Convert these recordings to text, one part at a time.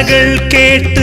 പ്രാർത്ഥനകൾ കേട്ട്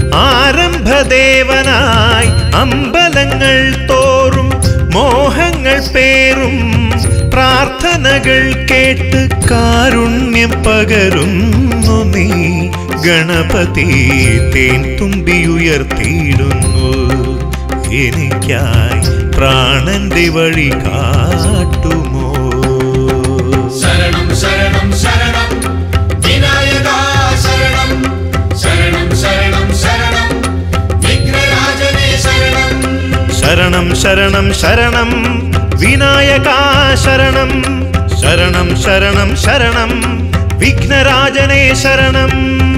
ആരംഭദേവനായി അമ്പലങ്ങൾ തോറും മോഹങ്ങൾ പേറും പ്രാർത്ഥനകൾ കേട്ട് കാരുണ്യം പകരുന്നു നീ ഗണപതി തേൻ തുമ്പിയുയർത്തിയിടുന്നു എനിക്കായി പ്രാണന്റെ വഴി കാട്ടുമോ ശരണം ശരണം ശരണം വിനായക ശരണം ശരണം ശരണം ശരണം വിഘ്നരാജനേ ശരണം ശരണം ശരണം ശരണം വിനായക ശരണം ശരണം ശരണം ശരണം വിഘ്നരാജനേ ശരണം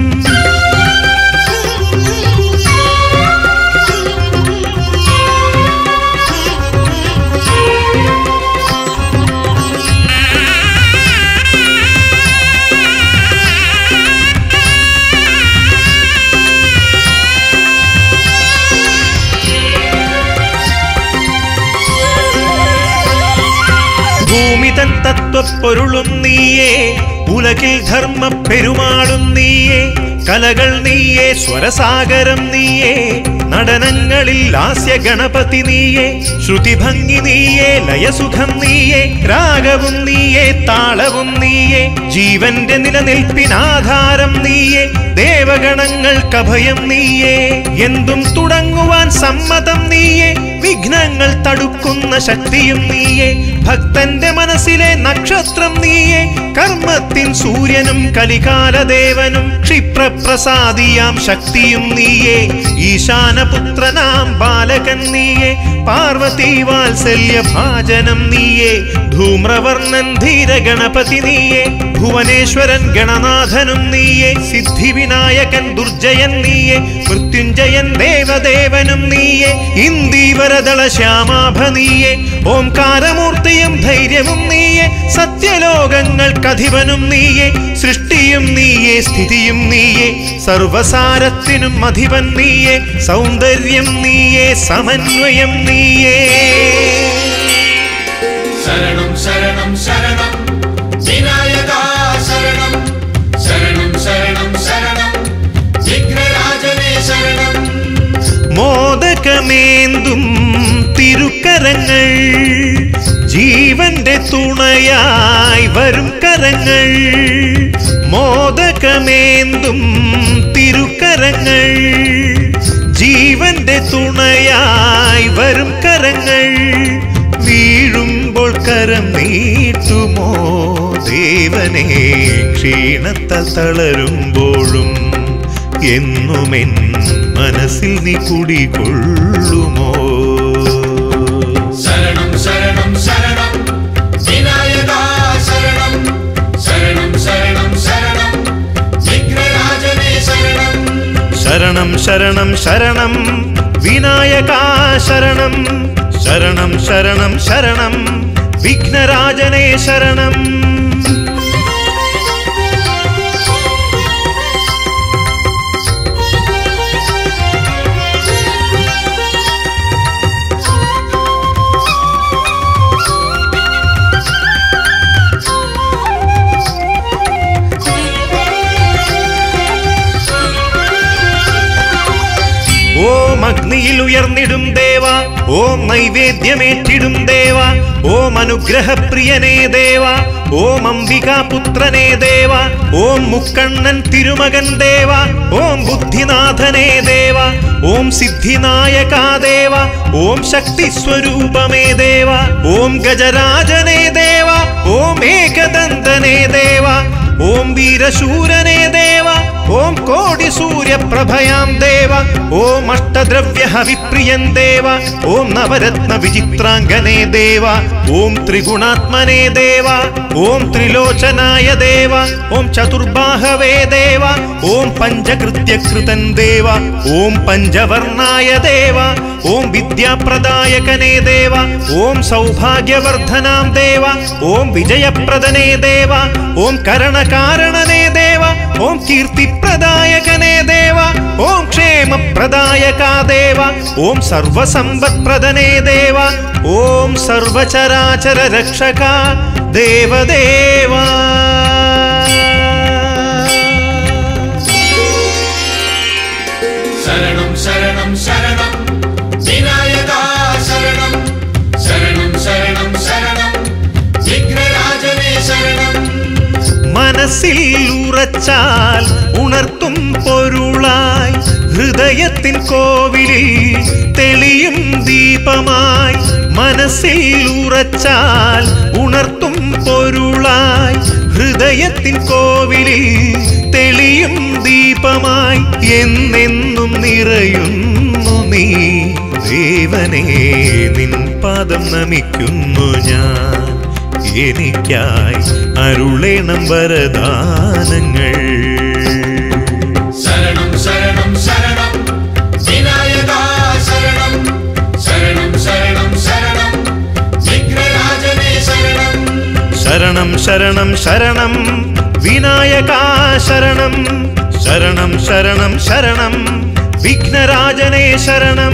ഭൂമിതൻ തത്വപ്പൊരുളും നീയേ ഉലകിൽ ധർമ്മ പെരുമാളും നീയേ കലകൾ നീയേ സ്വരസാഗരം നീയേ നടനങ്ങളിൽ ലാസ്യ ഗണപതി നീയേ ശ്രുതിഭംഗി നീയേ ലയസുഖം നീയേ രാഗവും നീയേ താളവും നീയേ ജീവന്റെ നിലനിൽപ്പിനാധാരം നീയേ ദേവഗണങ്ങൾക്കഭയം നീയേ എന്തും തുടങ്ങുവാൻ സമ്മതം നീയേ വിഘ്നങ്ങൾ തടുക്കുന്ന ശക്തിയും നീയേ ഭക്തന്റെ മനസ്സിലെ നക്ഷത്രം നീയേ കർമ്മത്തിൻ സൂര്യനും കലികാലദേവനും ക്ഷിപ്രപ്രസാദിയാം ശക്തിയും നീയേ ഈശാനപുത്രനാം ബാലകൻ നീയേ പാർവതി വാത്സല്യ ഭാജനം നീയേ ധൂമ്രവർണ്ണൻ ധീര ഗണപതി നീയേ ഭുവനേശ്വരൻ ഗണനാഥനും നീയേ സിദ്ധിവിനായകൻ ദുർജയൻ നീയേ മൃത്യുഞ്ജയൻ ദേവദേവനും നീയേ ഇന്ദീവരദള ശ്യാമാഭ നീയേ ഓംകാരമൂർത്തിയും ധൈര്യവും നീയേ സത്യലോകങ്ങൾക്കധിപനും നീയേ സൃഷ്ടിയും നീയേ സ്ഥിതിയും നീയേ സർവസാരത്തിനും അധിപൻ നീയേ സൗന്ദര്യം നീയേ സമന്വയം നീയേ ശരണം ശരണം ശരണം വിനായക ശരണം ശരണം ശരണം ശരണം വിഘ്നരാജനേ ശരണം മോദകമേന്തും തിരുക്കരങ്ങൾ ജീവന്റെ തുണയായി വരും കരങ്ങൾ മോദകമേന്തും തിരുക്കരങ്ങൾ ജീവന്റെ തുണയായി വരും കരങ്ങൾ വീഴുമ്പോൾ കരം നീട്ടുമോ ദേവനെ ക്ഷീണത്താൽ തളരുമ്പോഴും എന്നുമെൻ മനസ്സിൽ നീ കുടികൊള്ളുമോ ശരണം ശരണം ശരണം വിനായക ശരണം ശരണം ശരണം ശരണം വിഘ്നരാജനേ ശരണം ശരണം ശരണം ശരണം വിനായക ശരണം ശരണം ശരണം ശരണം വിഘ്നരാജനേ ശരണം ഓം അഗ്നിയിൽ ഉയർന്നിടും ദേവ ഓം നൈവേദ്യമേറ്റിടും ദേവ ഓം അനുഗ്രഹപ്രിയനേ ദേവ ഓം അംബികാപുത്രനേ ദേവ ഓം മുക്കണ്ണൻ തിരുമകൻ ദേവ ഓം ബുദ്ധിനാഥനേ ദേവ ഓം സിദ്ധിനായകാ ദേവ ഓം ശക്തി സ്വരൂപമേ ദേവ ഓം ഗജരാജനേ ദേവ ഓം ഏകദന്തനേ ദേവ ഓം വീരശൂരനേ ദേവ ഓം കോടി സൂര്യപ്രഭയാം ദേവ ഓം അഷ്ടദ്രവ്യ ഹവിപ്രിയൻ ദേവ ഓം നവരത്ന വിചിത്രാംഗനേ ദേവ ഓം ത്രിഗുണാത്മനേ ദേവ ഓം ത്രിലോചനായ ദേവ ഓം ചതുർബാഹവേ ദേവ ഓം പഞ്ചകൃത്യകൃതൻ ദേവ ഓം പഞ്ചവർണായ ദേവ ഓം വിദ്യാപ്രദായകനേ ദേവ ഓം സൗഭാഗ്യവർദ്ധനാം ദേവ ഓം വിജയപ്രദനേ ദേവ ഓം കരണകാരണനേ ദേവ ഓം കീർത്തിപ്രദായകനേ ദേവ ഓം ക്ഷേമപ്രദായകാ ദേവ ഓം സർവസമ്പത്പ്രദനേ ദേവ ഓം സർവചരാചര രക്ഷക ദേവദേവ ശരണം ശരണം ശരണം വിനായക ശരണം ശരണം ശരണം ശരണം വിഘ്നരാജനേ ശരണം മനസ്സിൽ ഉറച്ചാൽ ഉണർത്തും പൊരുളായി ഹൃദയത്തിൻ കോവിലിൽ തെളിയും ദീപമായി മനസ്സിൽ ഉറച്ചാൽ ഉണർത്തും പൊരുളായി ഹൃദയത്തിൻ കോവിലിൽ തെളിയും ദീപമായി എന്നെന്നും നിറയുന്നു നീ ദേവനേ നിൻ പാദം നമിക്കുന്നു ഞാൻ എനിക്കായി അരുളേണം വരദാനങ്ങൾ ശരണം ശരണം ശരണം വിനായക ശരണം ശരണം ശരണം ശരണം വിഘ്നരാജനേ ശരണം ശരണം ശരണം ശരണം വിനായക ശരണം ശരണം ശരണം ശരണം വിഘ്നരാജനേ ശരണം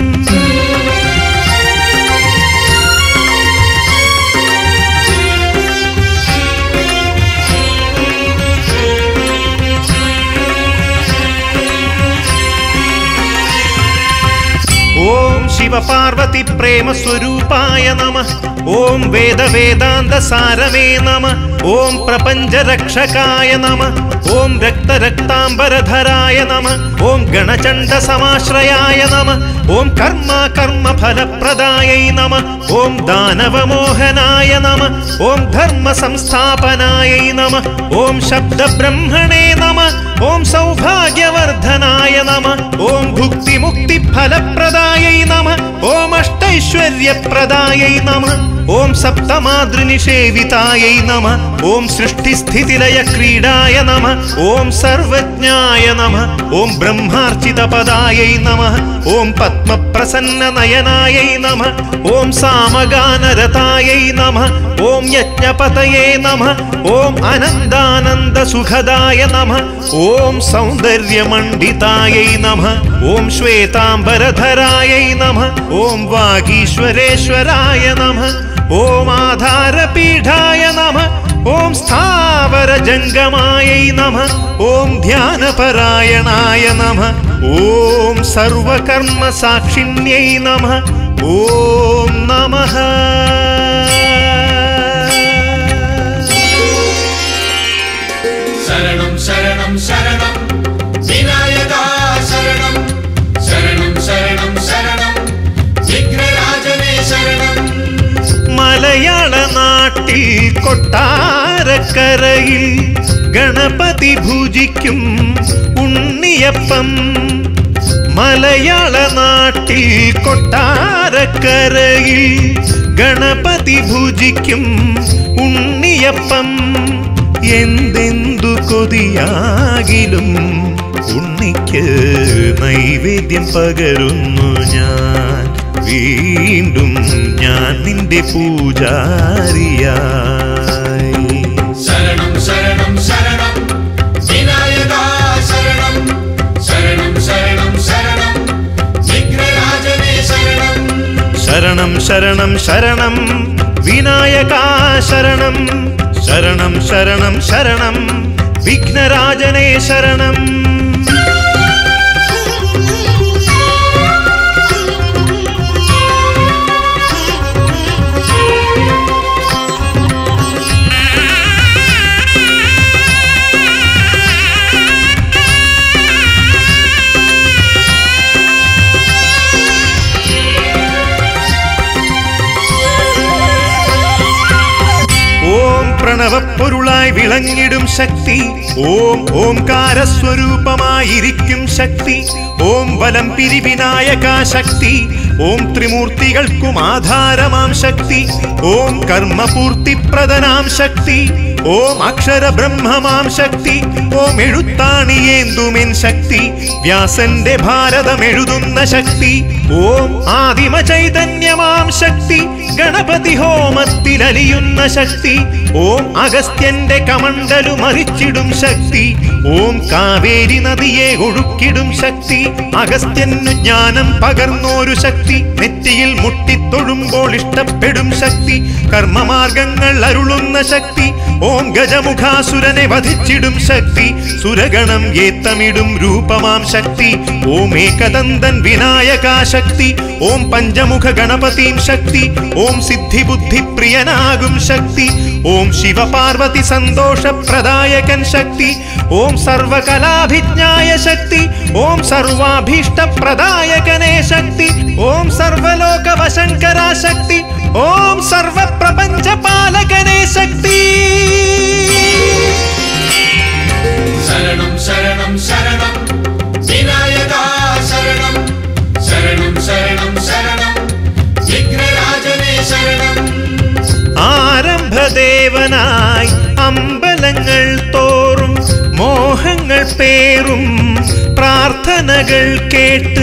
ഓം ശിവപാർവതി പ്രേമസ്വരൂപായ നമ ഓം വേദവേദാന്ത സാരമേ നമ ഓം പ്രപഞ്ചരക്ഷകായ നമ ഓം രക്തരക്താംബരധരായ നമ ഓം ഗണചണ്ഡ സമാശ്രയായ നമ ഓം കർമ്മ കർമ്മ ഫലപ്രദായൈ നമ ഓം ദാനവമോഹനായ നമ ഓം ധർമ്മ സംസ്ഥാപനായൈ നമ ഓം ശബ്ദബ്രഹ്മണേ നമ ഓം സൗഭാഗ്യവർദ്ധനായ നമ ഓം ഭുക്തിമുക്തി ഫലപ്രദായൈ നമ ഓം അഷ്ടൈശ്വര്യപ്രദായൈ നമ ഓം സപ്തമാതൃനിഷേവിതായൈ നമ ഓം സൃഷ്ടിസ്ഥിതിലയ ക്രീഡായ നമ ഓം സർവജ്ഞായ നമ ഓം ബ്രഹ്മാർച്ചിതപദായൈ നമ ഓം പത്മപ്രസന്ന നയനായൈ നമ ഓം സാമഗാനരതായൈ നമ ഓം യജ്ഞപതയേ നമ ഓം അനന്താനന്ദ സുഖദായ നമ ഓം സൗന്ദര്യമണ്ഡിതായൈ നമ ഓം ശ്വേതാംബരധരായൈ നമ ഓം വാഗീശ്വരേശ്വരായ നമ ഓം ആധാരപീഠായ നമ ഓം സ്ഥാവരജംഗമായൈ നമ ഓം ധ്യാനപരായണായ നമ ഓം സർവകർമ്മസാക്ഷിണ്യൈ നമ ഓം നമഃ ശരണം ശരണം ശരണം വിനായക ശരണം ശരണം ശരണം ശരണം വിഘ്നരാജനേ ശരണം മലയാള നാട്ടിൽ കൊട്ടാരക്കരയിൽ ഗണപതി ഭുജിക്കും ഉണ്ണിയപ്പം മലയാള നാട്ടിൽ കൊട്ടാരക്കരയിൽ ഗണപതി ഭുജിക്കും ഉണ്ണിയപ്പം എന്തെന്തു കൊതിയാകിലും ഉണ്ണിക്ക് നൈവേദ്യം പകരുന്നു ഞാൻ വീണ്ടും ഞാൻ നിന്റെ പൂജാരിയായി ശരണം ശരണം ശരണം വിനായക ശരണം ശരണം ശരണം ശരണം വിഘ്നരാജനേ ശരണം ശരണം ശരണം ശരണം വിനായക ശരണം ശരണം ശരണം ശരണം വിഘ്നരാജനേ ശരണം ഓം പ്രണവപ്പൊരുളായി വിളങ്ങിടും ശക്തി ഓം ഓംകാരസ്വരൂപമായിരിക്കും ശക്തി ഓം വലം പിരിവിനായക ശക്തി ഓം ത്രിമൂർത്തികൾക്കും ആധാരമാം ശക്തി ഓം കർമ്മപൂർത്തിപ്രദനാം ശക്തി ഓം അക്ഷര ബ്രഹ്മമാം ശക്തി ഓം എഴുത്താണിയേന്തുമെൻ ശക്തി വ്യാസന്റെ ഭാരതം എഴുതുന്ന ശക്തി ഓം ആദിമ ചൈതന്യമാം ശക്തി ഗണപതി ഹോമത്തിലലിയുന്ന ശക്തി ഓം അഗസ്ത്യന്റെ കമണ്ടലു മറിച്ചിടും ശക്തി ഓം കാവേരി നദിയെ ഒഴുക്കിടും ശക്തി അഗസ്ത്യനു ജ്ഞാനം പകർന്നോരു ശക്തി നെറ്റിയിൽ മുട്ടിത്തൊഴുമ്പോൾ ഇഷ്ടപ്പെടും ശക്തി കർമ്മമാർഗങ്ങൾ അരുളുന്ന ശക്തി ഓം ഗജമുഖാസുരനെ വധിച്ചിടും ശക്തി സുരഗണം ഏത്തമിടും രൂപമാം ശക്തി ഓം ഏകദന്തൻ വിനായകാ ശക്തി ഓം പഞ്ചമുഖ ഗണപതിയും ശക്തി ഓം സിദ്ധി ബുദ്ധി പ്രിയനാകും ശക്തി ഓം ശിവപാർവതി സന്തോഷപ്രദായകൻ ശക്തി ഓം സർവകലാഭിജ്ഞായ ശക്തി ഓം സർവാഭീഷ്ടപ്രദായകനേ ശക്തി ഓം സർവലോകവശങ്കരാ ശക്തി ഓം സർവപ്രപഞ്ചപാലകനേ ശക്തി ശരണം ശരണം ശരണം വിനായകാ ശരണം ശരണം ശരണം ശരണം വിഘ്നരാജനേ ശരണം ആരംഭദേവനായി അമ്പലങ്ങൾ തോറും മോഹങ്ങൾ പേറും പ്രാർത്ഥനകൾ കേട്ട്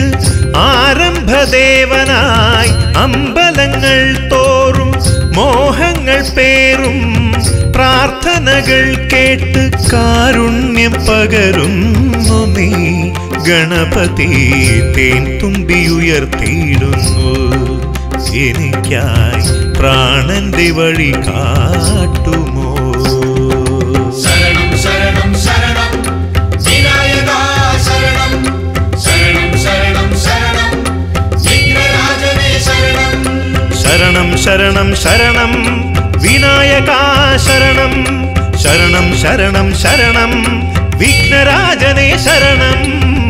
ആരംഭദേവനായി അമ്പലങ്ങൾ തോറും മോഹങ്ങൾ പേറും പ്രാർത്ഥനകൾ കേട്ട് കാരുണ്യം പകരുന്നു നീ ഗണപതി തേൻ തുമ്പിയുയർത്തിയിടുന്നു എനിക്കായി പ്രാണന്റെ വഴി കാട്ടുമോ ശരണം ശരണം ശരണം വിനായകാ ശരണം ശരണം ശരണം ശരണം വിഘ്നരാജനേ ശരണം ശരണം ശരണം ശരണം വിനായകാ ശരണം ശരണം ശരണം ശരണം വിഘ്നരാജനെ ശരണം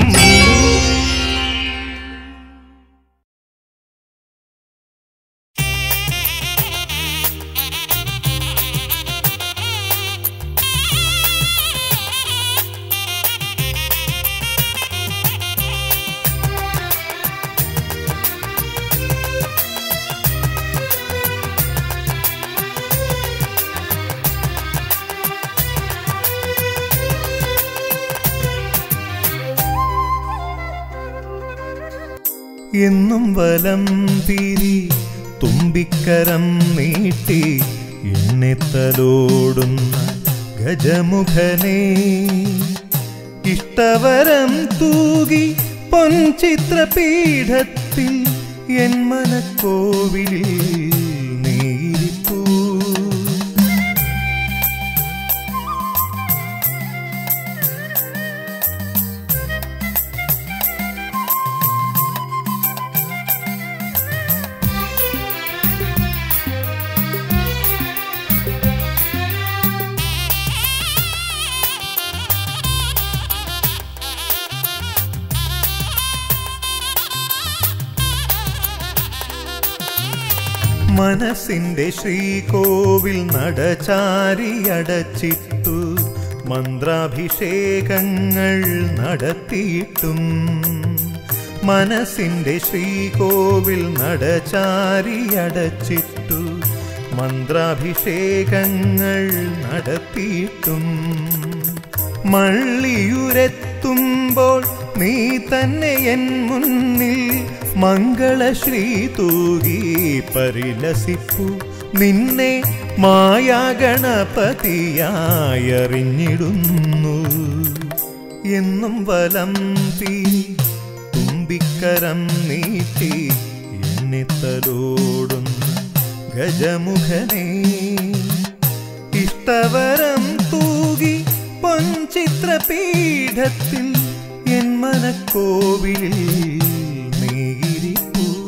എന്നും വലം തിരി തുമ്പിക്കരം നീട്ടി എണ്ണിത്തലോടുന്ന ഗജമുഖനെ ഇഷ്ടവരം തൂകി പൊൻചിത്രപീഠത്തിൽ എൻ മനക്കോവിലിൽ നീരിപ്പൂ മനസ്സിന്റെ ശ്രീകോവിൽ നടചാരി അടച്ചിട്ടു മന്ത്രാഭിഷേകങ്ങൾ നടത്തിയിട്ടും മനസ്സിന്റെ ശ്രീകോവിൽ നടചാരി അടച്ചിട്ടു മന്ത്രാഭിഷേകങ്ങൾ നടത്തിയിട്ടും മള്ളിയുരെത്തുമ്പോൾ നീ തന്നെ എൻ മുന്നിൽ മംഗളശ്രീ തൂകി പരിലസിപ്പു നിന്നെ മായാഗണപതിയായി അറിഞ്ഞിടുന്നു എന്നും വലം തീ തുമ്പിക്കരം നീട്ടി എണ്ണിത്തലോടുന്ന ഗജമുഖനേ ഇഷ്ടവരം തൂകി പൊൻചിത്രപീഠത്തിൽ എൻ മനക്കോവിലിൽ നീരിപ്പൂ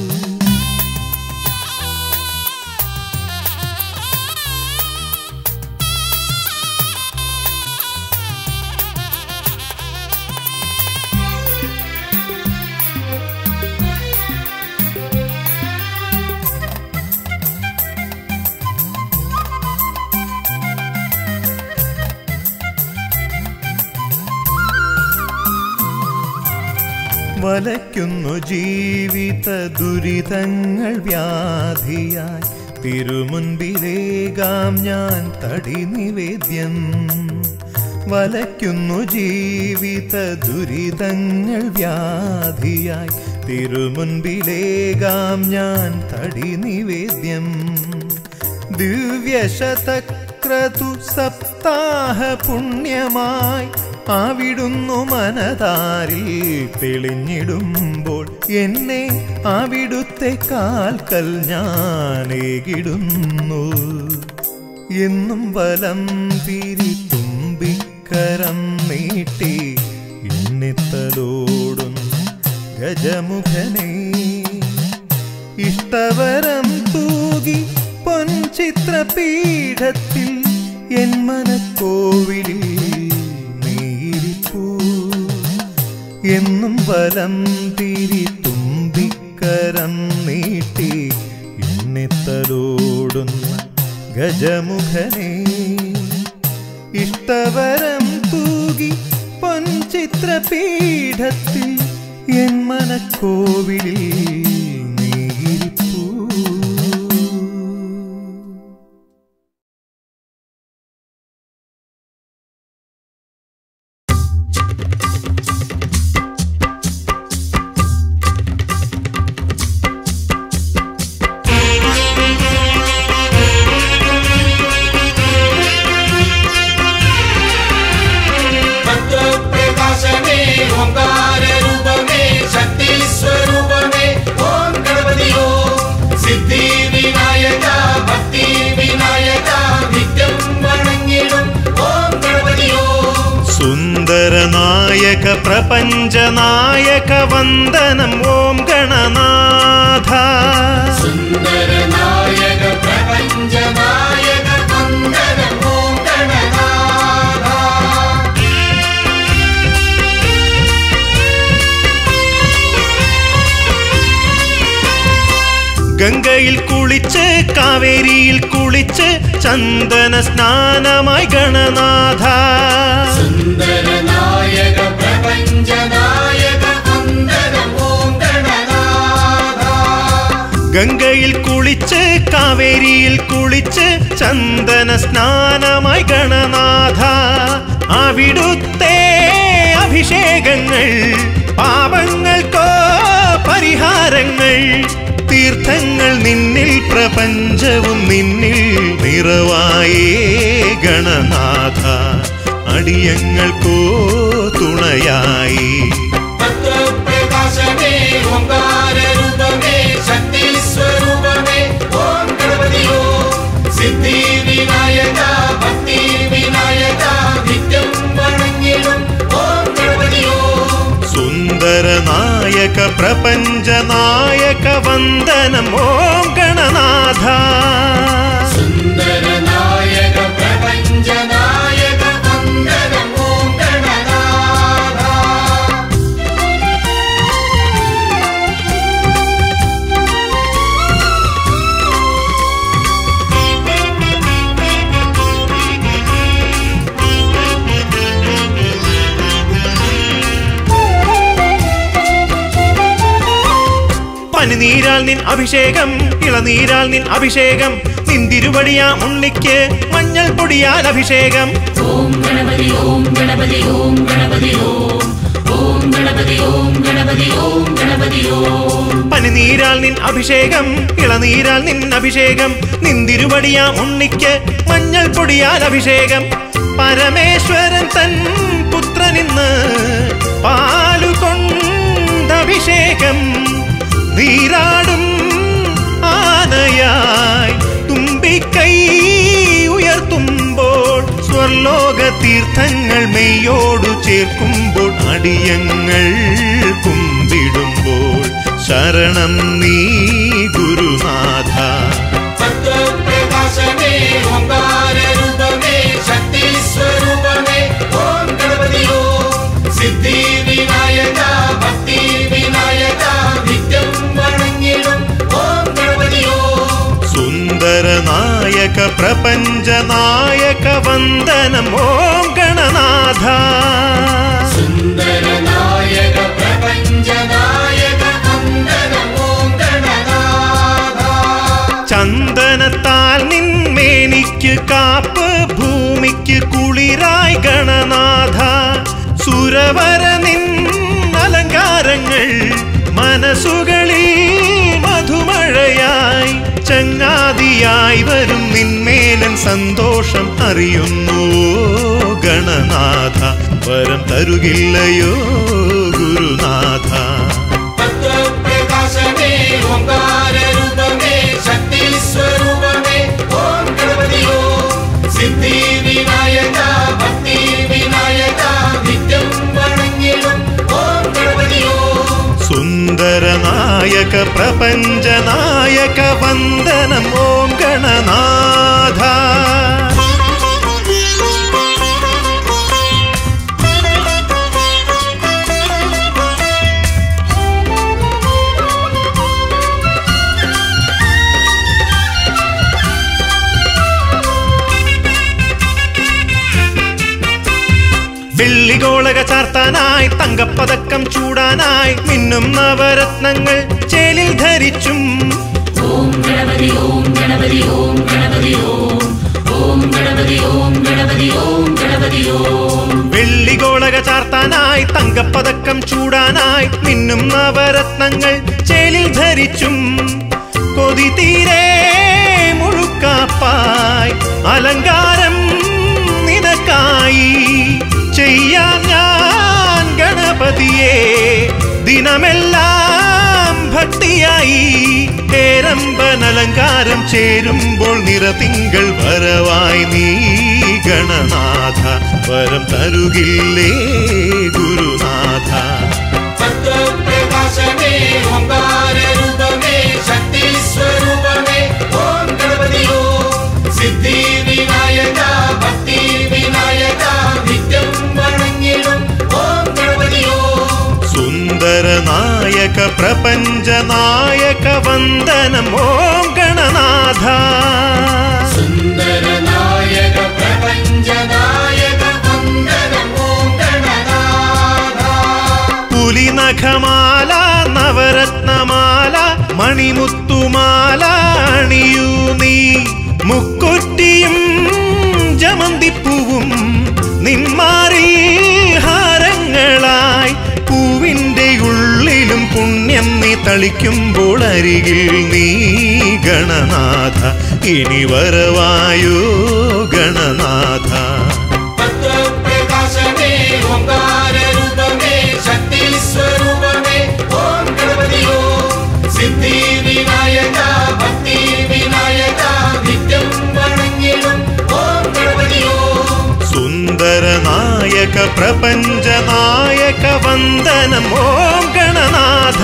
വലയ്ക്കുന്നു ജീവിത ദുരിതങ്ങൾ വ്യാധിയായി തിരുമുൻപിലേകാം ഞാൻ തടി നിവേദ്യം വലയ്ക്കുന്നു ജീവിത ദുരിതങ്ങൾ വ്യാധിയായി തിരുമുൻപിലേകാം ഞാൻ തടി നിവേദ്യം ദിവ്യശതക്രതു സപ്താഹ പുണ്യമായി അവിടുന്നു മനതാരിൽ തെളിഞ്ഞിടുമ്പോൾ എന്നെ അവിടുത്തെ കാൽക്കൽ ഞാനേകിടുന്നു എന്നും വലം തിരി തുമ്പിക്കരം നീട്ടി എണ്ണിത്തലോടുന്നു ഗജമുഖനേ ഇഷ്ടവരം തൂകി പൊൻചിത്രപീഠത്തിൽ എൻ മനക്കോവിലിൽ നീരിപ്പൂ എന്നും വലം തിരി തുമ്പിക്കരം നീട്ടി എണ്ണിത്തലോടുന്ന ഗജമുഖനേ ഇഷ്ടവരം തൂകി പൊൻചിത്രപീഠത്തിൽ എൻ മനക്കോവിലിൽ നീരിപ്പൂ തത്വപ്രകാശമേ ഓംകാര രൂപമേ ശക്തി സ്വരൂപമേ ഓം ഗണപതി ഓം സിദ്ധി വിനായക ഭക്തി വിനായക നിത്യം വണങ്ങിടും ഓം ഗണപതി ഓം സുന്ദരനായക പ്രപഞ്ചനായക വന്ദനം ഓം ഗണനാഥ സുന്ദരനായക പ്രപഞ്ചനായക വന്ദനം ഓം ഗണനാഥ ഗംഗയിൽ കുളിച്ച് കാവേരിയിൽ കുളിച്ച് ചന്ദന സ്നാനമായി ഗണനാഥ സുന്ദരനായക പ്രപഞ്ചനായക വന്ദനം ഓം ഗണനാഥ ഗംഗയിൽ കുളിച്ച് കാവേരിയിൽ കുളിച്ച് ചന്ദന സ്നാനമായി ഗണനാഥ അവിടുത്തെ അഭിഷേകങ്ങൾ പാപങ്ങൾക്കോ പരിഹാരങ്ങൾ തീർത്ഥങ്ങൾ നിന്നിൽ പ്രപഞ്ചവും നിന്നിൽ നിറവായേ ഗണനാഥ അടിയങ്ങൾക്കോ തുണയായി തത്വപ്രകാശമേ ഓംകാര രൂപമേ ശക്തി സ്വരൂപമേ ഓം ഗണപതി ഓം സിദ്ധി വിനായക ഭക്തി വിനായക നിത്യം വണങ്ങിടും ഓം ഗണപതി ഓം സുന്ദരനായക പ്രപഞ്ചനായക വന്ദനം ഓം ഗണനാഥ സുന്ദരനായക പ്രപഞ്ചനായക വന്ദനം ഓം ഗണനാഥ പനിനീരാൽ നിൻ അഭിഷേകം ഇളനീരാൽ നിൻ അഭിഷേകം നിന്തിരുവടിയാ ഉണ്ണിക്ക് മഞ്ഞൾ പൊടിയാൽ അഭിഷേകം ഓം ഗണപതി ഓം ഗണപതി ഓം ഗണപതി ഓം ഓം ഗണപതി ഓം ഗണപതി ഓം ഗണപതി ഓം പനിനീരാൽ നിൻ അഭിഷേകം ഇളനീരാൽ നിൻ അഭിഷേകം നിന്തിരുവടിയാ ഉണ്ണിക്ക് മഞ്ഞൾ പൊടിയാൽ അഭിഷേകം പരമേശ്വരൻ തൻ പുത്രനിന്ന് പാലുകൊണ്ടഭിഷേകം നീരാടും ആനയായി തുമ്പിക്കൈ ഉയർത്തുമ്പോൾ സ്വർലോക തീർത്ഥങ്ങൾ മെയ്യോടു ചേർക്കുമ്പോൾ അടിയങ്ങൾ കുമ്പിടുമ്പോൾ ശരണം നീ ഗുരുനാഥ തത്വപ്രകാശമേ ഓംകാര രൂപമേ ശക്തി സ്വരൂപമേ ഓം ഗണപതി ഓം സിദ്ധി വിനായക ഭക്തി വിനായക നിത്യം വണങ്ങിടും ഓം ഗണപതി ഓം സുന്ദരനായക പ്രപഞ്ചനായക വന്ദനം ഓം ഗണനാഥ സുന്ദരനായക പ്രപഞ്ചനായക വന്ദനം ഓം ഗണനാഥ ചന്ദനത്താൽ നിന്മേനിക്ക് കാപ്പ് ഭൂമിക്ക് കുളിരായി ഗണനാഥ മനസ്സുകളിൽ മധുമഴയായി ചങ്ങാതിയായി വരും നിന്മേലൻ സന്തോഷം അറിയുന്നു ഗണനാഥ വരം തരുകില്ലയോ ഗുരുനാഥ തത്വപ്രകാശമേ ഓംകാര രൂപമേ ശക്തി സ്വരൂപമേ ഓം ഗണപതി ഓം സിദ്ധി വിനായക ഭക്തി വിനായക നിത്യം വണങ്ങിടും ഓം ഗണപതി ഓം സുന്ദരനായക പ്രപഞ്ചനായക വന്ദനം ഓം ഗണനാഥ വെള്ളിഗോളക ചാർത്താനായി തങ്കപ്പതക്കം ചൂടാനായി മിന്നും നവരത്നങ്ങൾ ചേലിൽ ധരിച്ചും ഓം ഗണപതി ഓം ഗണപതി ഓം ഗണപതി ഓം ഓം ഗണപതി ഓം ഗണപതി ഓം ഗണപതി ഓം വെള്ളിഗോളക ചാർത്താനായി തങ്കപ്പതക്കം ചൂടാനായി മിന്നും നവരത്നങ്ങൾ ചേലിൽ ധരിച്ചും കൊതി തീരെ മുഴുക്കാപ്പായി അലങ്കാരം നിനക്കായി ചെയ്യാൻ ഞാൻ ഗണപതിയെ ദിനമെല്ലാം ഭക്തിയായി പേരമ്പനലങ്കാരം ചേരുമ്പോൾ നിറതിങ്കൾ വരവായി നീ ഗണനാഥ വരം തരുകില്ലേ ഗുരുനാഥ തത്വപ്രകാശമേ ഓംകാര രൂപമേ ശക്തി സ്വരൂപമേ ഓം ഗണപതി ഓം സിദ്ധി വിനായക ഭക്തി വിനായക നിത്യം വണങ്ങിടും ഓം ഗണപതി ഓം സുന്ദരനായക പ്രപഞ്ചനായക വന്ദനം ഓം ഗണനാഥ സുന്ദരനായക പ്രപഞ്ചനായക വന്ദനം ഓം ഗണനാഥ പുലിനഖമാല നവരത്നമാല മണിമുത്തുമാല അണിയൂ നീ മുക്കുറ്റിയും ജമന്തിപ്പൂവും നിന്മാറിൽ ഹാരങ്ങളായി പൂവിൻ്റെ ഉള്ളിലും പുണ്യം നീ തളിക്കുമ്പോൾ അരികിൽ നീ ഗണനാഥ ഇനി വരവായോ ഗണനാഥ തത്വപ്രകാശമേ ഓംകാര രൂപമേ ശക്തി സ്വരൂപമേ ഓം ഗണപതി ഓം സിദ്ധി വിനായക ഭക്തി വിനായക നിത്യം വണങ്ങിടും ഓം ഗണപതി ഓം സുന്ദരനായക പ്രപഞ്ചനായക വന്ദനം ഓം ഗണനാഥ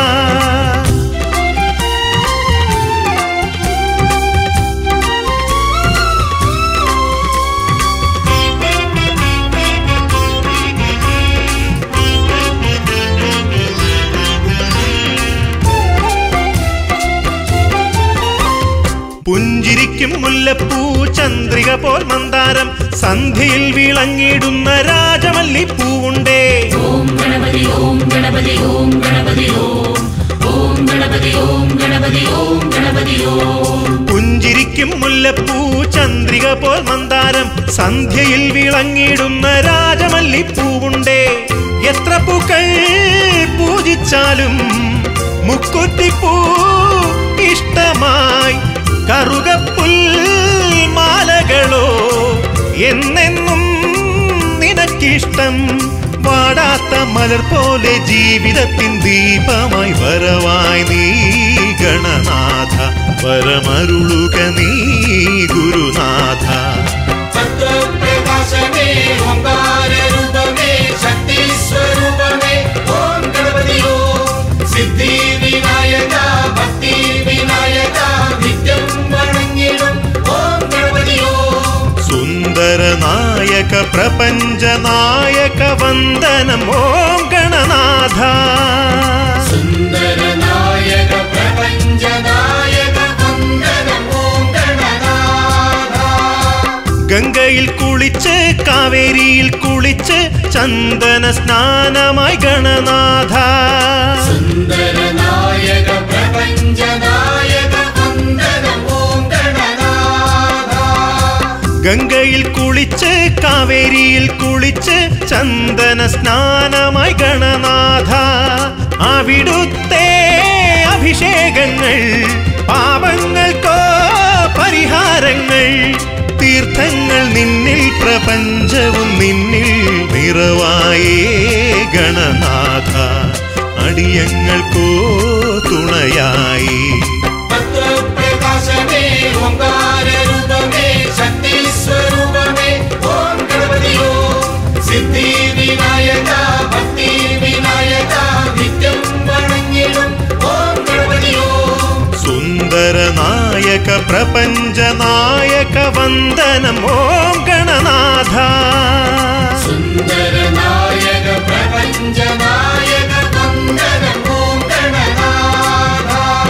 പുഞ്ചിരിക്കും മുല്ലപ്പൂ ചന്ദ്രിക പോൽ മന്ദാരം സന്ധ്യയിൽ വിളങ്ങിടുന്ന രാജമല്ലിപ്പൂവുണ്ടേ ഓം ഗണപതി ഓം ഗണപതി ഓം ഗണപതി ഓം ഓം ഗണപതി ഓം ഗണപതി ഓം ഗണപതി ഓം പുഞ്ചിരിക്കും മുല്ലപ്പൂ ചന്ദ്രിക പോൽ മന്ദാരം സന്ധ്യയിൽ വിളങ്ങിടുന്ന രാജമല്ലിപ്പൂവുണ്ടേ എത്ര പൂക്കൾ പൂജിച്ചാലും മുക്കുറ്റിപ്പൂ ഇഷ്ടമായി കറുകപ്പുൽ മാലകളോ എന്നെന്നും നിനക്കിഷ്ടം വാടാത്ത മലർ പോലെ ജീവിതത്തിൻ ദീപമായി വരവായി നീ ഗണനാഥ വരമരുളുക നീ ഗുരുനാഥ തത്വപ്രകാശമേ ഓംകാര രൂപമേ ശക്തി സ്വരൂപമേ ഓം ഗണപതി ഓം സിദ്ധി വിനായക ഭക്തി വിനായക നിത്യം വണങ്ങിടും ഓം ഗണപതി ഓം സുന്ദരനായക പ്രപഞ്ചനായക വന്ദനം ഓം ഗണനാഥ സുന്ദരനായക പ്രപഞ്ചനായക വന്ദനം ഓം ഗണനാഥ ഗംഗയിൽ കുളിച്ച് കാവേരിയിൽ കുളിച്ച് ചന്ദന സ്നാനമായി ഗണനാഥ സുന്ദരനായക പ്രപഞ്ചനായക വന്ദനം ഓം ഗണനാഥ ഗംഗയിൽ കുളിച്ച് കാവേരിയിൽ കുളിച്ച് ചന്ദന സ്നാനമായി ഗണനാഥ അവിടുത്തെ അഭിഷേകങ്ങൾ പാപങ്ങൾക്കോ പരിഹാരങ്ങൾ തീർത്ഥങ്ങൾ നിന്നിൽ പ്രപഞ്ചവും നിന്നിൽ നിറവായേ ഗണനാഥ അടിയങ്ങൾക്കോ തുണയായി തത്വപ്രകാശമേ ഓങ്കാരരൂപമേ ശക്തിസ്വരൂപമേ ഓം ഗണപതി ഓം സിദ്ധി വിനായക ഭക്തി വിനായക നിത്യം വണങ്ങിടും ഓം ഗണപതി ഓം സുന്ദര നായക പ്രപഞ്ച നായക വന്ദനം ഓം ഗണനാഥ സുന്ദരനായക പ്രപഞ്ചനായക വന്ദനം ഓം ഗണനാഥ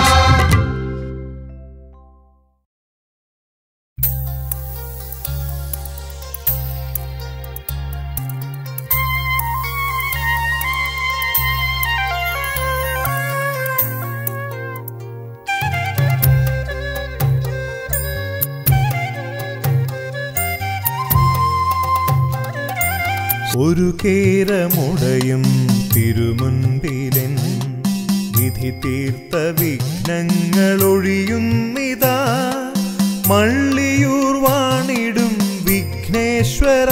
ഒരു കേരമുടയും തിരുമുൻപിലൻ വിധി തീർത്ത വിഘ്നങ്ങളൊഴിയുന്നിതാ മള്ളിയൂർ വാണിടും വിഘ്നേശ്വര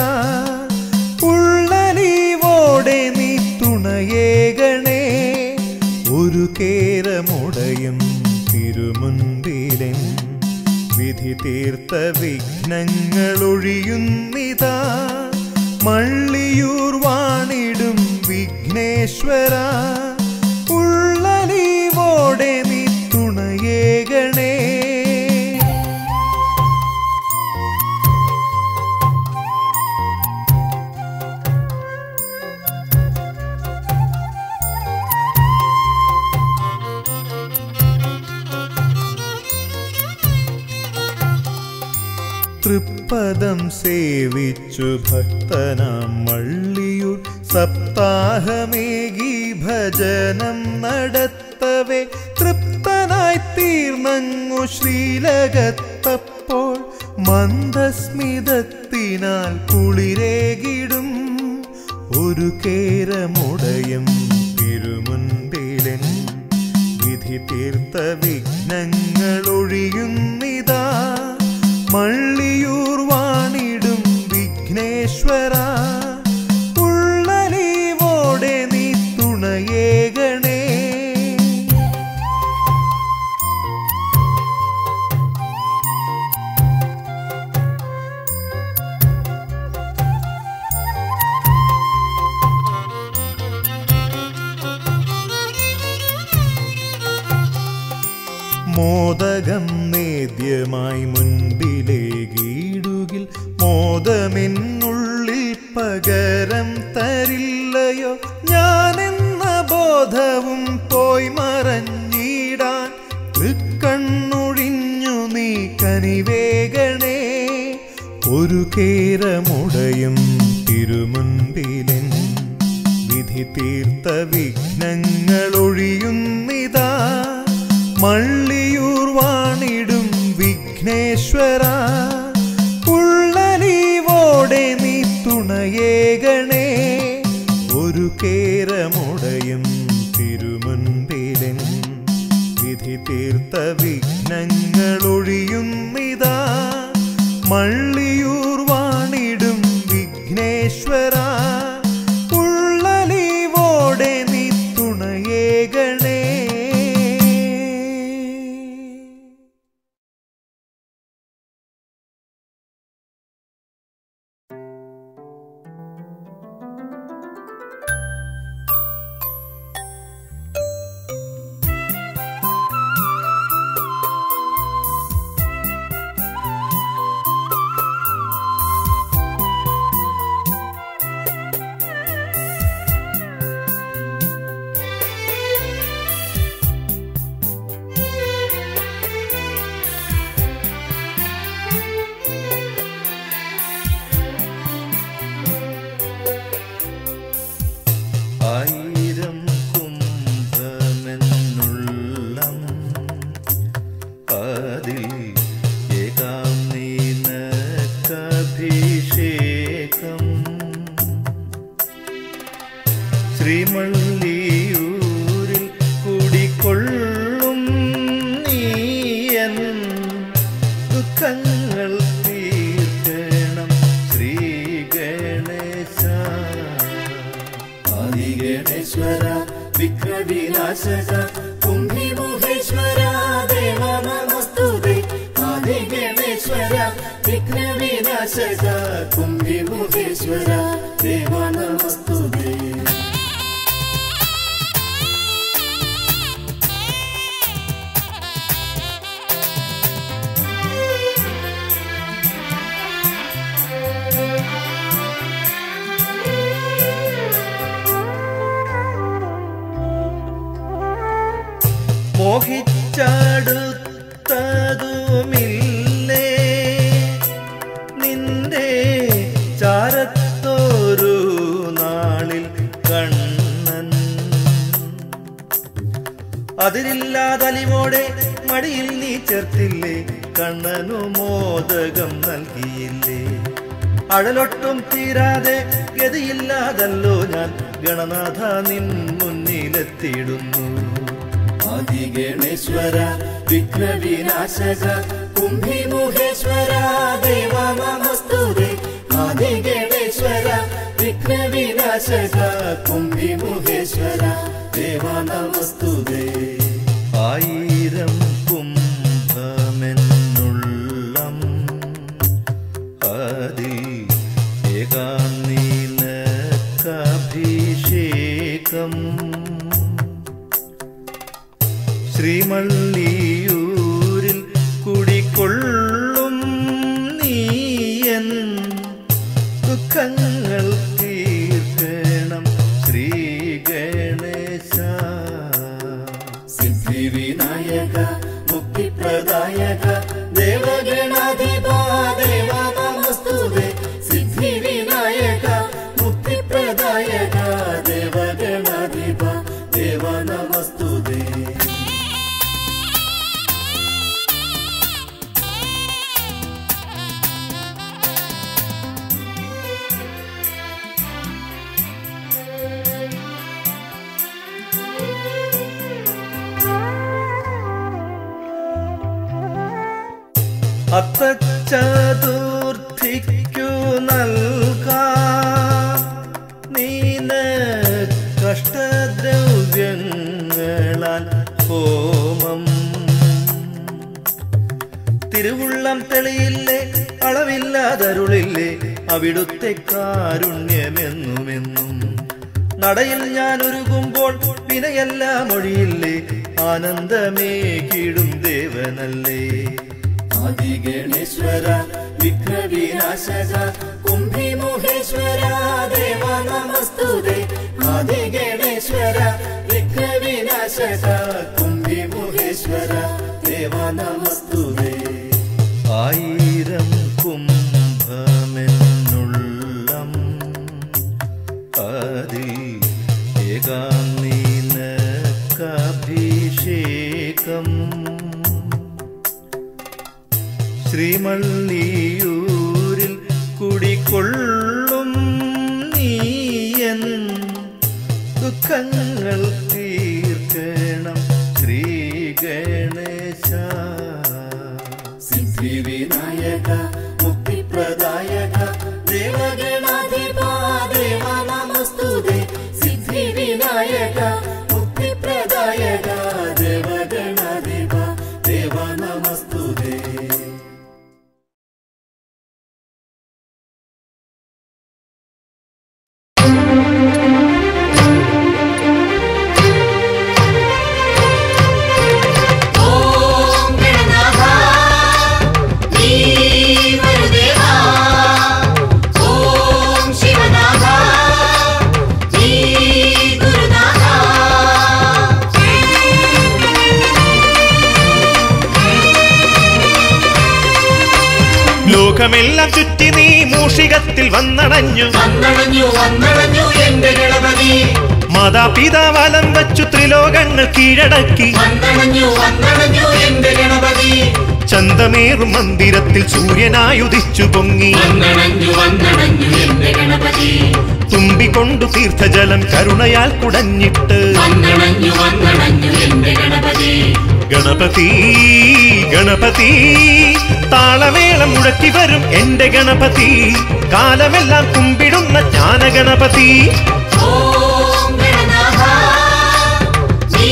ഉള്ളലീവോടെ നീ തുണയേകണേ ഒരു കേരമുടയും തിരുമുൻപിലൻ വിധി തീർത്ത വിഘ്നങ്ങളൊഴിയുന്നിതാ മള്ളിയൂർ വാണിടും വിഘ്നേശ്വര ഉള്ളലീവോടെ നീ തുണയേകണേ തൃപ്പദം സേവിച്ചു ഭക്തനാം മള്ളിയൂർ സപ്താഹമേകി ഭജനം നടത്തവേ തൃപ്തനായി തീർന്നങ്ങു ശ്രീലകത്തപ്പോൾ മന്ദസ്മിതത്തിനാൽ കുളിരേകിടും ഒരു കേരമുടയും തിരുമുൻപിലൻ വിധി തീർത്ത വിഘ്നങ്ങളൊഴിയുന്നിതാ മള്ളിയൂർ വാണിടും വിഘ്നേശ്വര ഉള്ളലീവോടെ നീ തുണയേകണേ മോദകം നേദ്യമായി മുൻപിലേ ഗീടുകിൽ മോദമെന്നുള്ളിൽ പകരം തരില്ലയോ ഞാനെന്ന ബോധവും പോയി മറഞ്ഞിടാൻ തൃക്കണ്ണൊഴിഞ്ഞു നീ കനിവേഗണേ ഒരു കേരമുടയും തിരുമുൻപിലൻ വിധി തീർത്ത വിഘ്നങ്ങളൊഴിയുന്നിതാ മള്ളിയൂർ വാണിടും വിഘ്നേശ്വര ഉള്ളലീവോടെ നീ തുണയേകണേ ഒരു കേരമുടയും തിരുമുൻപിലൻ വിധി തീർത്ത വിഘ്നങ്ങളൊഴിയുന്നിതാ മള്ളിയൂർ വാണിടും വിഘ്നേശ്വര ഉള്ളലീവോടെ നീ തുണയേകണേ വിനാശക കുംഭിമുഖേശ്വര ദേവ നമസ്തുതേ ആദി ഗണേശ്വര വിഘ്ന വിനാശക കുംഭിമുഖേശ്വര ദേവ നമസ്തുതേ മോഹിച്ചടുത്തതുമില്ലേ നിന്റെ ചാരത്തോരു നാളിൽ കണ്ണൻ അതിരില്ലാതലിവോടെ മടിയിൽ നീ ചേർത്തില്ലേ കണ്ണനു മോദകം നൽകിയില്ലേ അഴലൊട്ടും തീരാതെ ഗതിയില്ലാതല്ലോ ഞാൻ ഗണനാഥ നിൻ മുന്നിലെത്തിയിടുന്നു ആദി ഗണേശ്വര വിഘ്ന വിനാശക കുംഭിമുഖേശ്വര ദേവ നമസ്തുതേ ആദി ഗണേശ്വര വിഘ്ന വിനാശക കുംഭിമുഖേശ്വര ദേവ നമസ്തുതേ ആയിരം കുംഭമെന്നുള്ളം അതിൽ ഏകാനീലക്കഭിഷേകം ശ്രീമള്ളിയൂരിൽ കുടികൊള്ളും നീയൻ ദുഃഖങ്ങൾ തീർക്കണം ശ്രീ ഗണേശ സിദ്ധി വിനായക മുക്തിപ്രദായക ദേവഗണാധിപ ദേവ നമസ്തുതേ സിദ്ധി വിനായക മുക്തിപ്രദായക ദേവഗണാധിപ ദേവ നമസ്തുതേ അത്തച്ചതുർത്ഥിക്കു നൽകാം നീന കഷ്ടദ്രവ്യങ്ങളാൽ ഹോമം തിരുവുള്ളം തെളിയില്ലേ അളവില്ലാതരുളില്ലേ അവിടുത്തെ കാരുണ്യമെന്നുമെന്നും നടയിൽ ഞാൻ ഒരുകുമ്പോൾ വിനയെല്ലാം ഒഴിയില്ലേ ആനന്ദമേകിടും ദേവനല്ലേ ആദി ഗണേശ്വര വിഘ്ന വിനാശക കുംഭിമുഖേശ്വര ദേവ നമസ്തുതേ ആദി ഗണേശ്വര വിഘ്ന വിനാശക കുംഭിമുഖേശ്വര ദേവ നമസ്തുതേ ആയിരം കുംഭമെന്നുള്ളം അതിൽ ഏകാനീലക്കഭിഷേകം ശ്രീമള്ളിയൂരിൽ കുടികൊള്ളും നീയൻ ദുഃഖങ്ങൾ തീർക്കണം ശ്രീ ഗണേശ സിദ്ധി വിനായക മുക്തിപ്രദായക ദേവഗണാധിപ ദേവ നമസ്തുതേ സിദ്ധി വിനായക മുക്തിപ്രദായക ദേവഗണാധിപ ദേവ നമസ്തുതേ ഓം ഗണനാഥ നീ വരുദേവാ ഓം ശിവനാഥ നീ ഗുരുനാഥ ലോകമെല്ലാം ചുറ്റി നീ മൂഷികത്തിൽ വന്നണഞ്ഞു വന്നണഞ്ഞു വന്നണഞ്ഞു എന്റെ ഗണപതി മാതാപിതാവലം വച്ചു ത്രിലോകങ്ങൾ കീഴടക്കി വന്നണഞ്ഞു വന്നണഞ്ഞു എന്റെ ഗണപതി ചന്തമേറും മന്ദിരത്തിൽ സൂര്യനായുദിച്ചു പൊങ്ങി വന്നണഞ്ഞു വന്നണഞ്ഞു എന്റെ ഗണപതി തുമ്പിക്കൊണ്ടു തീർത്ഥജലം കരുണയാൽ കുടഞ്ഞിട്ട് വന്നണഞ്ഞു വന്നണഞ്ഞു എന്റെ ഗണപതി ഗണപതി ഗണപതി താളമേളം മുഴക്കി വരും എന്റെ ഗണപതി കാലമെല്ലാം കുമ്പിടുന്ന ജ്ഞാന ഗണപതി ഓം ഗണനാഥ നീ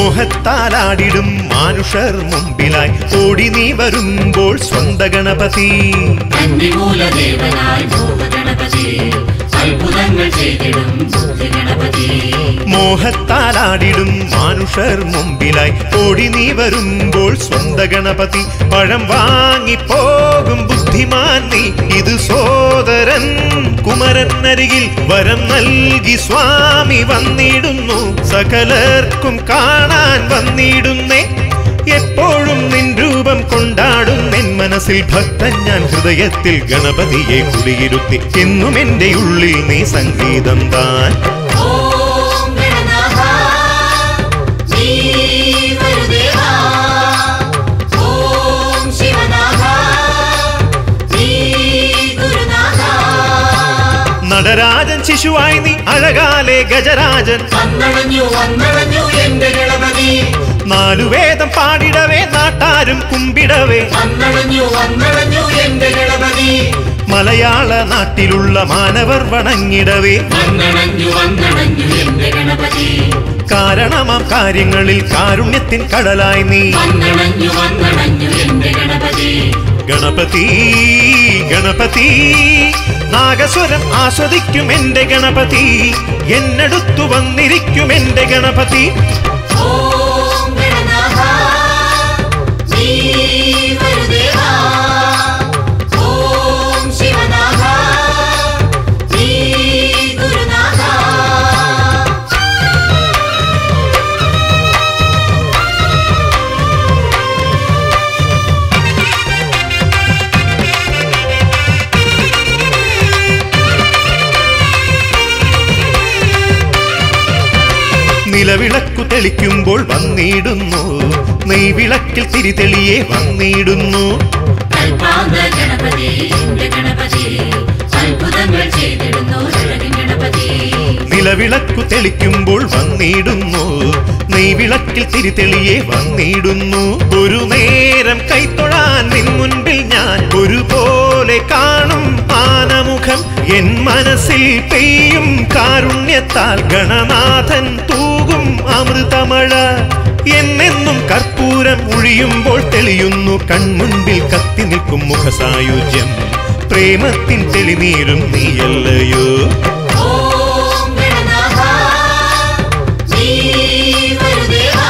മോഹത്താലാടിടും മാനുഷർ മുമ്പിലായി ഓടി നീ വരുമ്പോൾ സ്വന്ത ഗണപതി കന്നിമൂലദേവനായി ഭൂതഗണപതി അത്ഭുതങ്ങൾ ചെയ്തിടും ഗണപതി മോഹത്താലാടിടും മാനുഷർ മുമ്പിലായി ഓടി നീ വരുമ്പോൾ സ്വന്ത ഗണപതി പഴം വാങ്ങിപ്പോകും ബുദ്ധിമാൻ നീ ഇത് സോദരൻ കുമരൻ അരികിൽ വരം നൽകി സ്വാമി വന്നിടുന്നു സകലർക്കും കാണാൻ വന്നിടുന്നേ എപ്പോഴും നിൻ രൂപം കൊണ്ടാടും നിൻ മനസ്സിൽ ഭക്തൻ ഞാൻ ഹൃദയത്തിൽ ഗണപതിയെ കുടിയിരുത്തി എന്നും എന്റെ ഉള്ളിൽ നീ സംഗീതം താൻ ഓം ഗണനാഥ നീ വരുദേവാ ഓം ശിവനാഥ നീ ഗുരുനാഥ നടരാജൻ ശിശുവായി നീ അഴകാലെ ഗജരാജൻ വന്നണഞ്ഞു വന്നണഞ്ഞു എന്റെ ഗണപതി നാലു വേദം പാടിടവേ നാട്ടാരും കുമ്പിടവേ വന്നണഞ്ഞു വന്നണഞ്ഞു എന്റെ ഗണപതി മലയാള നാട്ടിലുള്ള മാനവർ വണങ്ങിടവേ വന്നണഞ്ഞു വന്നണഞ്ഞു എന്റെ ഗണപതി കാരണമാം കാര്യങ്ങളിൽ കാരുണ്യത്തിൻ കടലായി നീ വന്നണഞ്ഞു വന്നണഞ്ഞു എന്റെ ഗണപതി ഗണപതി ഗണപതി നാഗസ്വരം ആസ്വദിക്കും എന്റെ ഗണപതി എന്നടുത്തു വന്നിരിക്കും എന്റെ ഗണപതി ഓം ഗണനാഥ നീ വരുദേവാ ഓം ശിവനാഥ നീ ഗുരുനാഥ നിലവിളക്കു തെളിക്കുമ്പോൾ വന്നിടുന്നു നെയ്വിളക്കിൽ തിരിതെളിയെ വന്നിടുന്നു കൽപ്പാന്ത ഗണപതി എന്റെ ഗണപതി അത്ഭുതങ്ങൾ ചെയ്തിടുന്നു ജഗൻ ഗണപതി നിലവിളക്കു തെളിക്കുമ്പോൾ വന്നിടുന്നു നെയ്വിളക്കിൽ തിരിതെളിയെ വന്നിടുന്നു ഒരു നേരം കൈത്തൊഴാൻ നിൻ മുൻപിൽ ഞാൻ ഒരുപോലെ കാണും ആനമുഖം എൻ മനസ്സിൽ പെയ്യും കാരുണ്യത്താൽ ഗണനാഥൻ തൂകും അമൃതമഴ എന്നെന്നും കർപ്പൂരം ഒഴിയുമ്പോൾ തെളിയുന്നു കൺമുൻപിൽ കത്തി നിൽക്കും മുഖസായുജ്യം പ്രേമത്തിൻ തെളിനീരും നീയല്ലയോ ഓം ഗണനാഥ നീ വരുദേവാ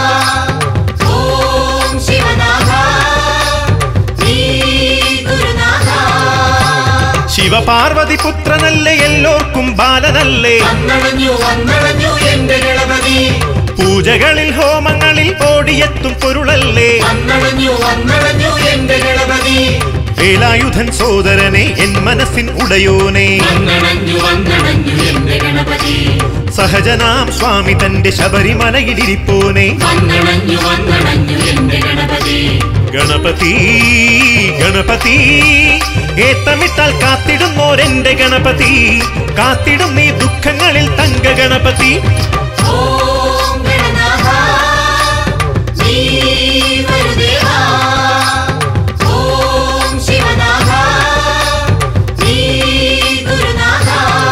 ഓം ശിവനാഥ നീ ഗുരുനാഥ ശിവപാർവതി പുത്രനല്ലേ എല്ലോർക്കും ബാലനല്ലേ വന്നണഞ്ഞു വന്നണഞ്ഞു എന്റെ ഗണപതി പൂജകളിൽ ഹോമങ്ങളിൽ ഓടിയെത്തും പൊരുളല്ലേ വന്നണഞ്ഞു വന്നണഞ്ഞു എന്റെ ഗണപതി വേലായുധൻ സോദരനെ എൻ മനസ്സിൻ ഉടയോനെ വന്നണഞ്ഞു വന്നണഞ്ഞു എന്റെ ഗണപതി സഹജനാം സ്വാമി തന്റെ ശബരിമലയിലിരിപ്പോനെ വന്നണഞ്ഞു വന്നണഞ്ഞു എന്റെ ഗണപതി ഗണപതി ഗണപതി ഏത്തമിട്ടാൽ കാത്തിടുന്നോരെന്റെ ഗണപതി കാത്തിടും നീ ദുഃഖങ്ങളിൽ തങ്ക ഗണപതി ഓം ഗണനാഥ നീ വരുദേവാ ഓം ശിവനാഥ നീ ഗുരുനാഥ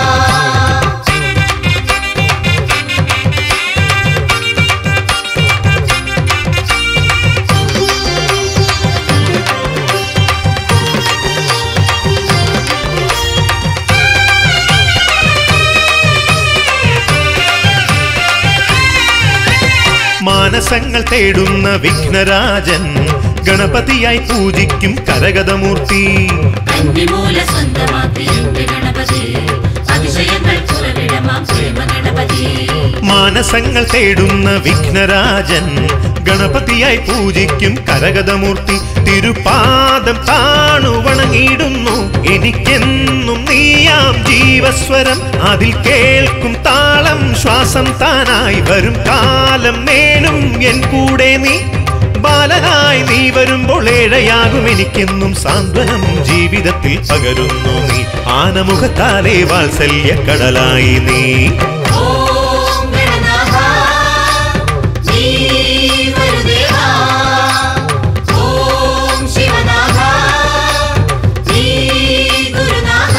മാനസങ്ങൾ തേടുന്ന വിഘ്നരാജൻ ഗണപതിയായി പൂജിക്കും കരഗതമൂർത്തി കന്നിമൂല സ്വന്തമാക്കി എന്റെ ഗണപതി അതിശയങ്ങൾ കുറവിടമാം പ്രേമ ഗണപതി മാനസങ്ങൾ തേടുന്ന വിഘ്നരാജൻ ഗണപതിയായി പൂജിക്കും കരഗതമൂർത്തി തിരുപാദം താണു വണങ്ങിയിടുന്നു എനിക്കെന്നും നീയാം ജീവസ്വരം അതിൽ കേൾക്കും താളം ശ്വാസം താനായി വരും കാലം മേലും എൻ കൂടെ നീ ബാലനായി നീ വരുമ്പോൾ ഏഴയാകും എനിക്കെന്നും സാന്ത്വനം ജീവിതത്തിൽ പകരുന്നു നീ ആനമുഖത്താലേ വാത്സല്യ കടലായി നീ ഓം ഗണനാഥ നീ വരുദേവാ ഓം ശിവനാഥ നീ ഗുരുനാഥ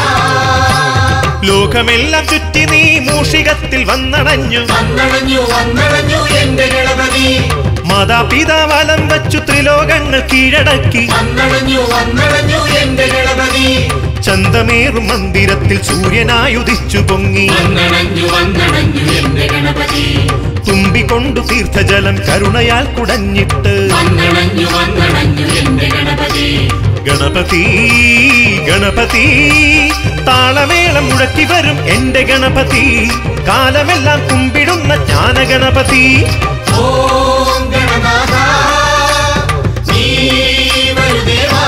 ലോകമെല്ലാം ചുറ്റി നീ മൂഷികത്തിൽ വന്നടഞ്ഞു വന്നണഞ്ഞു വന്നണഞ്ഞു എന്റെ ഗണപതി ഗണപതി മാതാപിതാവലം വച്ചു ത്രിലോകങ്ങൾ കീഴടക്കി വന്നണഞ്ഞു വന്നണഞ്ഞു എന്റെ ഗണപതി ചന്തമേറും മന്ദിരത്തിൽ സൂര്യനായുദിച്ചു പൊങ്ങി വന്നണഞ്ഞു വന്നണഞ്ഞു എന്റെ ഗണപതി തുമ്പിക്കൊണ്ടു തീർത്ഥജലം കരുണയാൽ കുടഞ്ഞിട്ട് വന്നണഞ്ഞു വന്നണഞ്ഞു എന്റെ ഗണപതി ഗണപതി ഗണപതി താളമേളം മുഴക്കി വരും എന്റെ ഗണപതി കാലമെല്ലാം കുമ്പിടുന്ന ജ്ഞാന ഗണപതി ഓം ഗണനാഥ നീ വരുദേവാ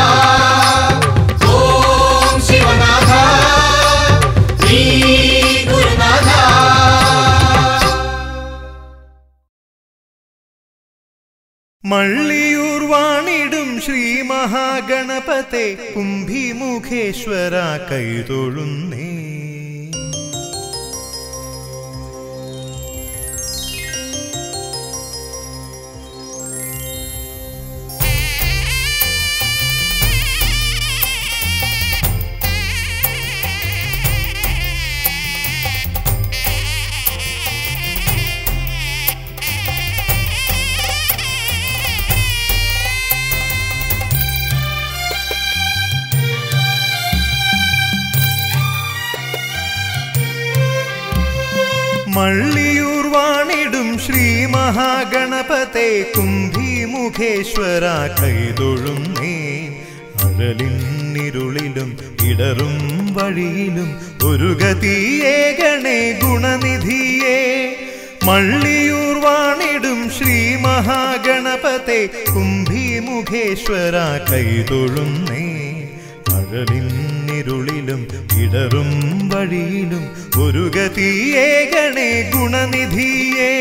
ഓം ശിവനാഥ നീ ഗുരുനാഥ മള്ളിയൂർ വാണിടും ശ്രീ മഹാഗണപത്തെ കുംഭിമുഖേശ്വര കൈതൊഴുന്നേ മള്ളിയൂർ വാണിടും ശ്രീ മഹാഗണപത്തെ കുംഭിമുഖേശ്വര കൈതൊഴുന്നേ അഴലിന്നിരുളിലും ഇടറും വഴിയിലും ഒരു ഗതിയേകണേ ഗുണനിധിയേ മള്ളിയൂർ വാണിടും ശ്രീ മഹാഗണപത്തെ കുംഭിമുഖേശ്വര കൈതൊഴുന്നേ അഴലിന്നിരുളിലും ഇടറും വഴിയിലും ഒരു ഗതിയേകണേ ഗുണനിധിയേ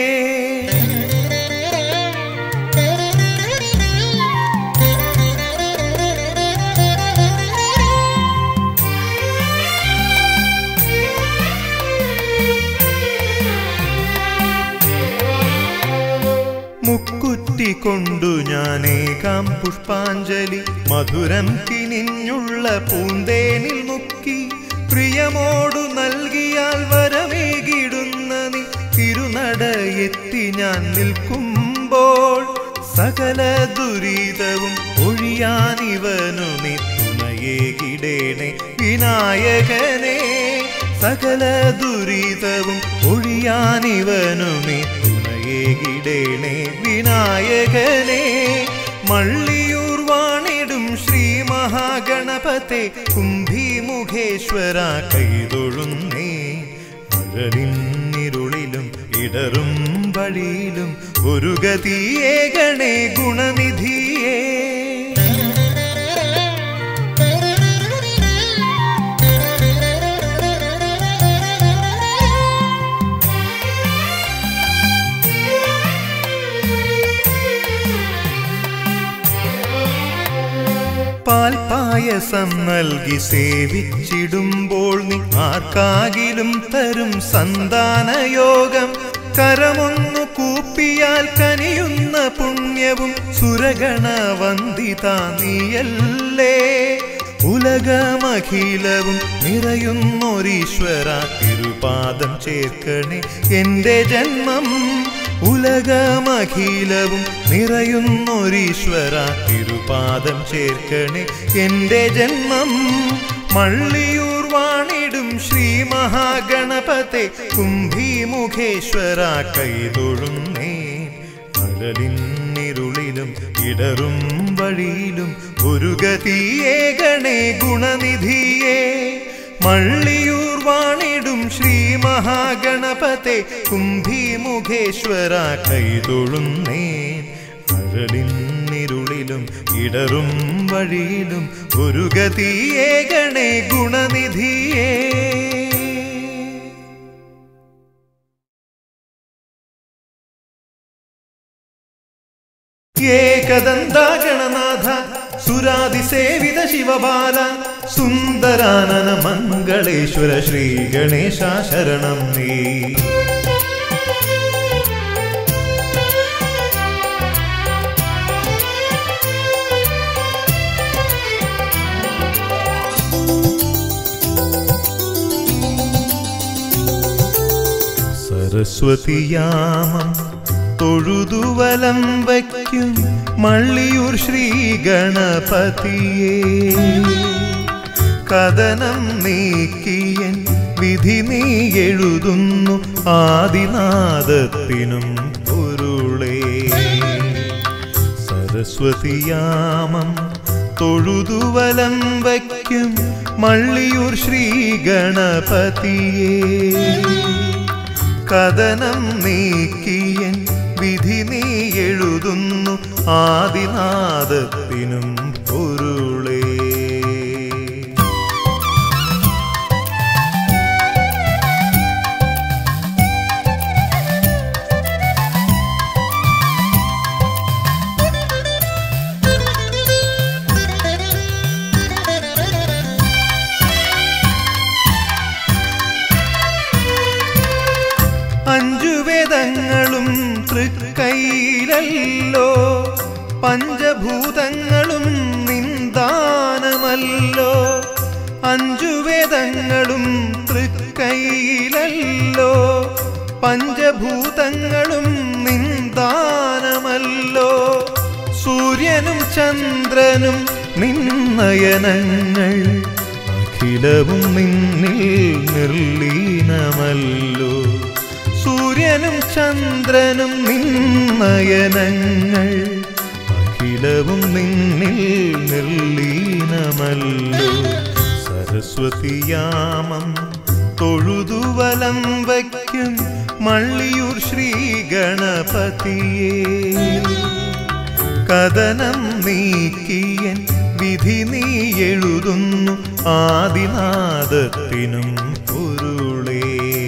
മുക്കുറ്റി കൊണ്ടു ഞാനേകാം പുഷ്പാഞ്ജലി മധുരം കിനിഞ്ഞുള്ള പൂന്തേനിൽ മുക്കി പ്രിയമോടു നൽകിയാൽ വരമേകിടുന്ന നീ തിരുനടയെത്തി ഞാൻ നിൽക്കുമ്പോൾ സകല ദുരിതവും ഒഴിയാനിവനു നീ തുണയേകിടേണേ വിനായകനെ സകല ദുരിതവും ഒഴിയാനിവനു നീ തുണയേകിടേണേ വിനായകനെ മള്ളിയൂർ വാണിടും ശ്രീ മഹാഗണപത്തെ കുംഭിമുഖേശ്വര കൈതൊഴുന്നേ അഴലിന്നിരുളിലും ഇടറും വഴിയിലും ഒരു ഗതിയേകണേ ഗുണനിധിയേ പാൽപായസം നൽകി സേവിച്ചിടുമ്പോൾ നീ ആർക്കാകിലും തരും സന്താനയോഗം കരമൊന്നു കൂപ്പിയാൽ കനിയുന്ന പുണ്യവും സുരഗണ വന്ദിത നീയല്ലേ ഉലകമഖിലവും നിറയുന്നൊരീശ്വര തിരുപാദം ചേർക്കണേ എന്റെ ജന്മം ഉലകമഖിലവും നിറയുന്നൊരീശ്വര തിരുപാദം ചേർക്കണേ എന്റെ ജന്മം മള്ളിയൂർ വാണിടും ശ്രീ മഹാഗണപത്തെ കുംഭിമുഖേശ്വര കൈതൊഴുന്നേ അഴലിന്നിരുളിലും ഇടറും വഴിയിലും ഒരു ഗതിയേകണേ ഗുണനിധിയേ മള്ളിയൂർ വാണിടും ശ്രീ മഹാഗണപത്തെ കുംഭിമുഖേശ്വര കൈതൊഴുന്നേ അഴലിന്നിരുളിലും ഇടറും വഴിയിലും ഒരു ഗതിയേകണേ ഗുണനിധിയേ ഏകദന്താഗണനാഥ സുരാതിസേവിത ശിവബാല സുന്ദരാനന മംഗളേശ്വര ശ്രീ ഗണേശ ശരണം നീ സരസ്വതിയാമം തൊഴുതുവലം വയ്ക്കും മള്ളിയൂർ ശ്രീ ഗണപതിയേ കഥനം നീക്കിയൻ വിധി നീ എഴുതുന്നു ആദിനാദത്തിനും പൊരുളേ സരസ്വതിയാമം തൊഴുതുവലം വയ്ക്കും മള്ളിയൂർ ശ്രീ ഗണപതിയേ കഥനം നീക്കിയൻ വിധി നീ എഴുതുന്നു ആദിനാദത്തിനും പൊരുളേ അഞ്ചു വേദങ്ങളും തൃക്കൈയിലല്ലോ പഞ്ചഭൂതങ്ങളും നിന്ദാനമല്ലോ അഞ്ചു വേദങ്ങളും തൃക്കൈയിലല്ലോ പഞ്ചഭൂതങ്ങളും നിന്ദാനമല്ലോ സൂര്യനും ചന്ദ്രനും നിന്നയനങ്ങൾ അഖിലവും നിന്നിൽ നിർലീനമല്ലോ സൂര്യനും ചന്ദ്രനും നിന്നയനങ്ങൾ അഖിലവും നിന്നിൽ നിർലീനമല്ലോ സരസ്വതിയാമം തൊഴുതുവലം വയ്ക്കും മള്ളിയൂർ ശ്രീ ഗണപതിയേ കഥനം നീക്കിയൻ വിധി നീ എഴുതുന്നു ആദിനാദത്തിനും പൊരുളേ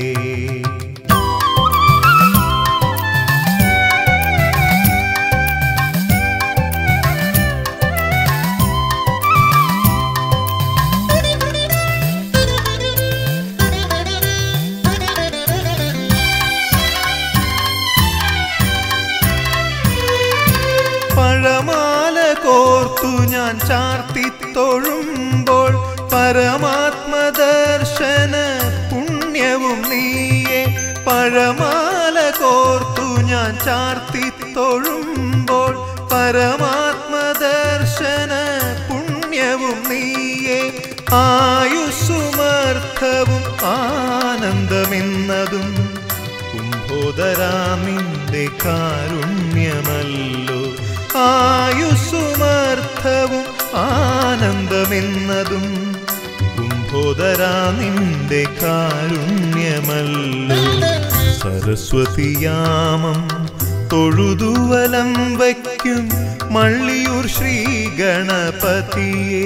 പഴമാല കോർത്തു ഞാൻ ചാർത്തി തൊഴുമ്പോൾ പരമാത്മദർശന പുണ്യവും നീയെ പഴമാല കോർത്തു ഞാൻ ചാർത്തി തൊഴുമ്പോൾ പരമാത്മദർശന പുണ്യവും നീയെ ആയുസ്സുമർത്ഥവും ആനന്ദമെന്നതും കുംഭോദരാ നിന്റെ കാരുണ്യമല്ലോ ആയുസ്സുമർത്ഥവും ആനന്ദമെന്നതും കുംഭോദരാ നിന്റെ കാരുണ്യമല്ലോ സരസ്വതിയാമം തൊഴുതുവലം വയ്ക്കും മള്ളിയൂർ ശ്രീ ഗണപതിയേ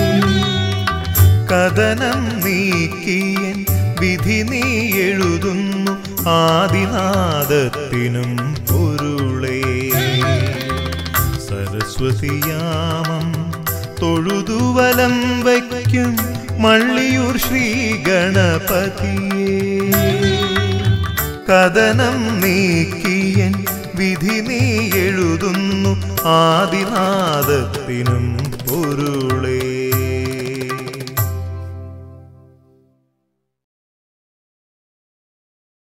കഥനം നീക്കിയൻ വിധി നീ എഴുതുന്നു ആദിനാദത്തിനും പൊരുളേ സരസ്വതിയാമം തൊഴുതുവലം വയ്ക്കും മള്ളിയൂർ ശ്രീ ഗണപതിയേ കഥനം നീക്കിയൻ വിധി നീ എഴുതുന്നു ആദിനാദത്തിനും പൊരുളേ